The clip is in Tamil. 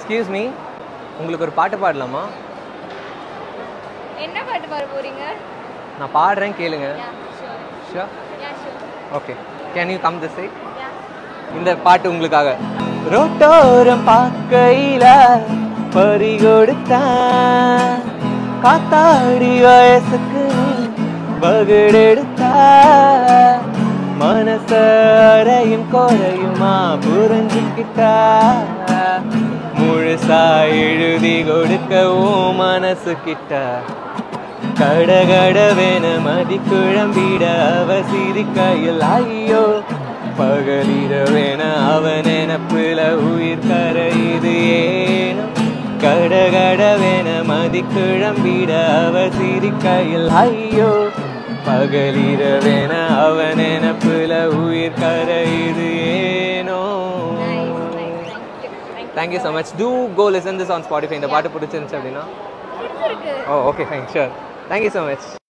எக்ஸ்கியூஸ் மீ உங்களுக்கு ஒரு பாட்டு பாடலாமா என்ன பாட்டு பாட போறீங்க நான் பாடுறேன் கேளுங்க Yeah, sure. Sure Yeah, sure. Okay can you come this side Yeah. இந்த பாட்டு உங்களுக்காக ரோட்டோரம் பார்க்கையில பறி கொடுத்தான் காத்தாடி வயசுக்கு பகடெடுத்தா மனச அறையும் குறையுமா புரிஞ்சுக்கிட்டா முழுசா எழுதி கொடுக்கவும் மனசு கிட்ட கடகடவென மதி குழம்பிட அவ சிரிக்கையில் ஐயோ பகலிரவென அவன் நினப்புல உயிர் கரையுது ஏனோ கடகடவென மதி குழம்பிட அவ சிரிக்கையில் ஐயோ பகலிரவென அவன் நினப்புல உயிர் கரையுது ஏனோ Nice, nice. Thank you. Thank you. Thank you so much to go listen this on Spotify இந்த பாட்டு பிடிச்சிருந்துச்சு அப்படின்னா பிடிச்சிருக்கு oh okay fine sure thank you so much